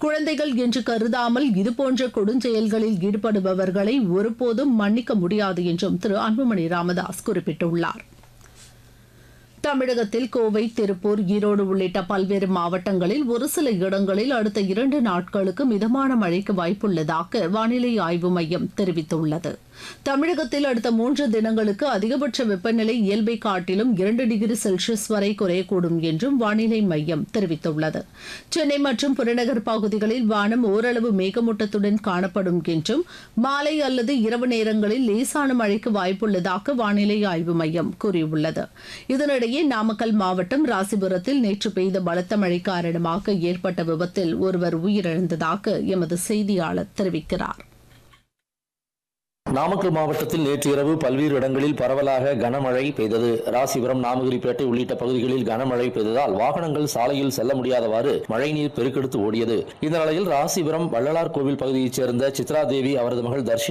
குழந்தைகள் என்று கருதாமல் இதுபோன்ற கொடுஞ்செயல்களில் ஈடுபடுபவர்களை ஒருபோதும் மன்னிக்க முடியாது என்றும் திரு அன்புமணி ராமதாஸ் குறிப்பிட்டுள்ளார் தமிழகத்தில் கோவை திருப்பூர் ஈரோடு உள்ளிட்ட பல்வேறு மாவட்டங்களில் ஒரு சில இடங்களில் அடுத்த இரண்டு நாட்களுக்கு மிதமான மழைக்கு வாய்ப்புள்ளதாக வானிலை ஆய்வு மையம் தெரிவித்துள்ளது தமிழகத்தில் அடுத்த மூன்று தினங்களுக்கு அதிகபட்ச வெப்பநிலை இயல்பை காட்டிலும் இரண்டு டிகிரி செல்சியஸ் வரை குறையக்கூடும் என்றும் வானிலை மையம் தெரிவித்துள்ளது சென்னை மற்றும் புறநகர் பகுதிகளில் வானம் ஓரளவு மேகமூட்டத்துடன் காணப்படும் என்றும் மாலை அல்லது இரவு நேரங்களில் லேசான மழைக்கு வாய்ப்புள்ளதாக வானிலை ஆய்வு மையம் கூறியுள்ளது இதனிடையே நாமக்கல் மாவட்டம் ராசிபுரத்தில் நேற்று பெய்த பலத்த மழை காரணமாக ஏற்பட்ட விபத்தில் ஒருவர் உயிரிழந்ததாக எமது செய்தியாளர் தெரிவிக்கிறார் நாமக்கல் மாவட்டத்தில் நேற்று இரவு பல்வேறு இடங்களில் பரவலாக கனமழை பெய்தது ராசிபுரம் நாமகிரிப்பேட்டை உள்ளிட்ட பகுதிகளில் கனமழை பெய்ததால் வாகனங்கள் சாலையில் செல்ல முடியாதவாறு மழைநீர் பெருக்கெடுத்து ஓடியது இந்த நிலையில் ராசிபுரம் வள்ளலார் கோவில் பகுதியைச் சேர்ந்த சித்ரா தேவி அவரது மகள் தர்ஷி